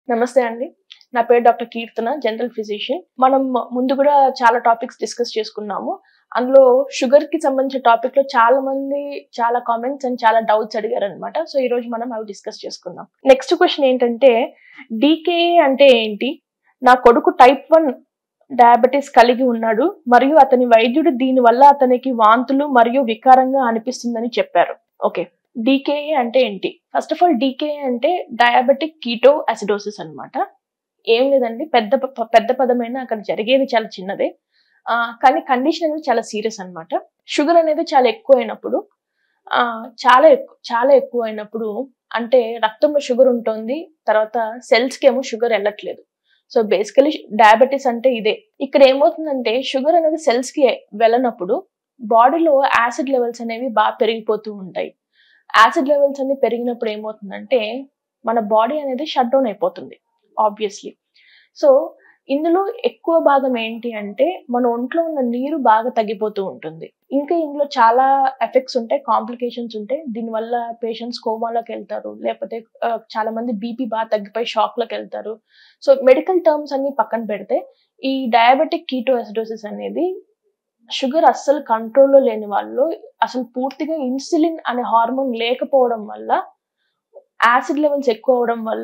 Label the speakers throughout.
Speaker 1: నమస్తే అండి నా పేరు డాక్టర్ కీర్తన జనరల్ ఫిజిషియన్ మనం ముందు కూడా చాలా టాపిక్స్ డిస్కస్ చేసుకున్నాము అందులో షుగర్ కి సంబంధించిన టాపిక్ లో చాలా మంది చాలా కామెంట్స్ అండ్ చాలా డౌట్స్ అడిగారు అనమాట సో ఈ రోజు మనం అవి డిస్కస్ చేసుకుందాం నెక్స్ట్ క్వశ్చన్ ఏంటంటే డీకేఏ అంటే ఏంటి నా కొడుకు టైప్ వన్ డయాబెటీస్ కలిగి ఉన్నాడు మరియు అతని వైద్యుడు దీని వల్ల అతనికి వాంతులు మరియు వికారంగా అనిపిస్తుందని చెప్పారు ఓకే డీకేఏ అంటే ఏంటి ఫస్ట్ ఆఫ్ ఆల్ డీకేఏ అంటే డయాబెటిక్ కీటో అసిడోసిస్ అన్నమాట ఏం లేదండి పెద్ద ప- పెద్ద పదమైన అక్కడ జరిగేది చాలా చిన్నదే ఆ, కానీ కండిషన్ అనేది చాలా సీరియస్ అన్నమాట షుగర్ అనేది చాలా ఎక్కువ అయినప్పుడు ఆ, చాలా ఎక్కువ చాలా ఎక్కువ అయినప్పుడు అంటే రక్తంలో షుగర్ ఉంటుంది తర్వాత cells కి ఏమో షుగర్ వెళ్ళట్లేదు సో బేసికలీ డయాబెటీస్ అంటే ఇదే ఇక్కడ ఏమవుతుందంటే షుగర్ అనేది cells కి వెళ్ళనప్పుడు బాడీలో యాసిడ్ లెవెల్స్ అనేవి బాగా పెరిగిపోతూ ఉంటాయి యాసిడ్ లెవెల్స్ అన్ని పెరిగినప్పుడు ఏమవుతుందంటే మన బాడీ అనేది షట్ డౌన్ అయిపోతుంది ఆబ్వియస్లీ సో ఇందులో ఎక్కువ భాగం ఏంటి అంటే మన ఒంట్లో ఉన్న నీరు బాగా తగ్గిపోతూ ఉంటుంది ఇంకా ఇందులో చాలా ఎఫెక్ట్స్ ఉంటాయి కాంప్లికేషన్స్ ఉంటాయి దీనివల్ల పేషెంట్స్ కోమాలోకి వెళ్తారు లేకపోతే ఆ, చాలా మంది బీపీ బాగా తగ్గిపోయి షాక్ లోకి వెళ్తారు సో మెడికల్ టర్మ్స్ అన్ని పక్కన పెడితే ఈ డయాబెటిక్ కీటో అసిడోసిస్ అనేది షుగర్ అస్సలు కంట్రోల్లో లేని వాళ్ళు అసలు పూర్తిగా ఇన్సులిన్ అనే హార్మోన్ లేకపోవడం వల్ల యాసిడ్ లెవెల్స్ ఎక్కువ అవడం వల్ల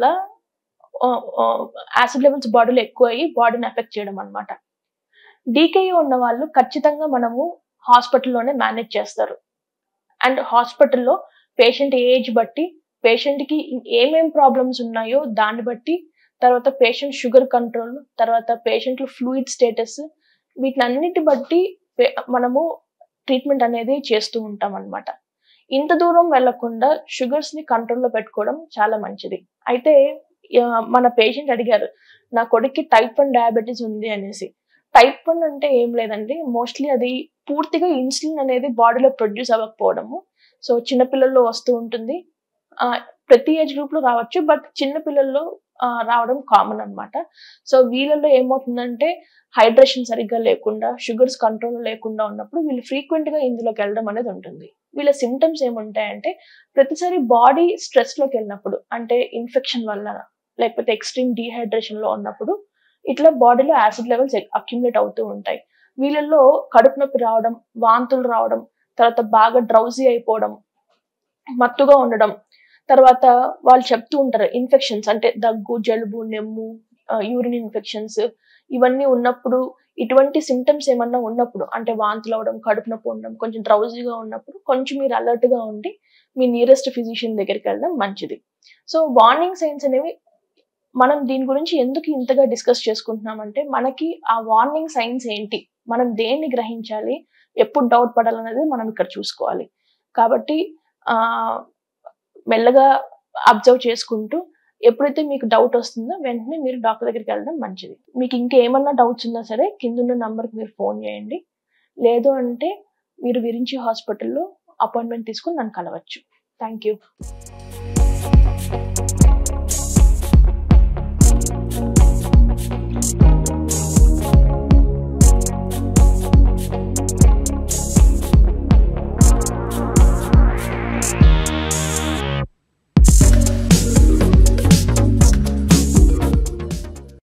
Speaker 1: యాసిడ్ లెవెల్స్ బాడీలో ఎక్కువ అయ్యి బాడీని ఎఫెక్ట్ చేయడం అనమాట డీకేఏ ఉన్న వాళ్ళు ఖచ్చితంగా మనము హాస్పిటల్లోనే మేనేజ్ చేస్తారు అండ్ హాస్పిటల్లో పేషెంట్ ఏజ్ బట్టి పేషెంట్కి ఏమేం ప్రాబ్లమ్స్ ఉన్నాయో దాన్ని బట్టి తర్వాత పేషెంట్ షుగర్ కంట్రోల్ తర్వాత పేషెంట్ ఫ్లూయిడ్ స్టేటస్ వీటిని అన్నిటి బట్టి పే- మనము ట్రీట్మెంట్ అనేది చేస్తూ ఉంటాం అన్నమాట ఇంత దూరం వెళ్లకుండా షుగర్స్ ని కంట్రోల్లో పెట్టుకోవడం చాలా మంచిది అయితే ఆ, మన పేషెంట్ అడిగారు నా కొడుక్కి టైప్ వన్ డయాబెటీస్ ఉంది అనేసి టైప్ వన్ అంటే ఏం లేదండి మోస్ట్లీ అది పూర్తిగా ఇన్సులిన్ అనేది బాడీలో ప్రొడ్యూస్ అవ్వకపోవడము సో చిన్నపిల్లల్లో వస్తూ ఉంటుంది ఆ, ప్రతి ఏజ్ గ్రూప్ లో రావచ్చు బట్ చిన్న పిల్లల్లో ఆ, రావడం కామన్ అన్నమాట సో వీళ్ళలో ఏమవుతుందంటే హైడ్రేషన్ సరిగ్గా లేకుండా షుగర్స్ కంట్రోల్ లేకుండా ఉన్నప్పుడు వీళ్ళు ఫ్రీక్వెంట్ గా ఇందులోకి వెళ్ళడం అనేది ఉంటుంది వీళ్ళ సిమ్టమ్స్ ఏముంటాయంటే ప్రతిసారి బాడీ స్ట్రెస్ లోకి వెళ్ళినప్పుడు అంటే ఇన్ఫెక్షన్ వల్ల లేకపోతే ఎక్స్ట్రీమ్ డీహైడ్రేషన్ లో ఉన్నప్పుడు ఇట్లా బాడీలో యాసిడ్ లెవెల్స్ అక్యుములేట్ అవుతూ ఉంటాయి వీళ్ళల్లో కడుపు నొప్పి రావడం వాంతులు రావడం తర్వాత బాగా డ్రౌజీ అయిపోవడం మత్తుగా ఉండడం తర్వాత వాళ్ళు చెప్తూ ఉంటారు ఇన్ఫెక్షన్స్ అంటే దగ్గు జలుబు నెమ్ము యూరిన్ ఇన్ఫెక్షన్స్ ఇవన్నీ ఉన్నప్పుడు ఇటువంటి సిమ్టమ్స్ ఏమన్నా ఉన్నప్పుడు అంటే వాంతులు అవడం కడుపు నొప్పి ఉండడం కొంచెం డ్రౌజీగా ఉన్నప్పుడు కొంచెం మీరు alert గా ఉండి మీ నియరెస్ట్ ఫిజిషియన్ దగ్గరికి వెళ్ళడం మంచిది సో వార్నింగ్ సైన్స్ అనేవి మనం దీని గురించి ఎందుకు ఇంతగా డిస్కస్ చేసుకుంటున్నామంటే మనకి ఆ వార్నింగ్ సైన్స్ ఏంటి మనం దేన్ని గ్రహించాలి ఎప్పుడు డౌట్ పడాలనేది మనం ఇక్కడ చూసుకోవాలి కాబట్టి ఆ మెల్లగా అబ్జర్వ్ చేసుకుంటూ ఎప్పుడైతే మీకు డౌట్ వస్తుందో వెంటనే మీరు డాక్టర్ దగ్గరికి వెళ్ళడం మంచిది మీకు ఇంకేమన్నా డౌట్స్ ఉన్నా సరే కిందున్న నంబర్కి మీరు ఫోన్ చేయండి లేదు అంటే మీరు విరించి హాస్పిటల్లో అపాయింట్మెంట్ తీసుకుని నన్ను కలవచ్చు థ్యాంక్ యూ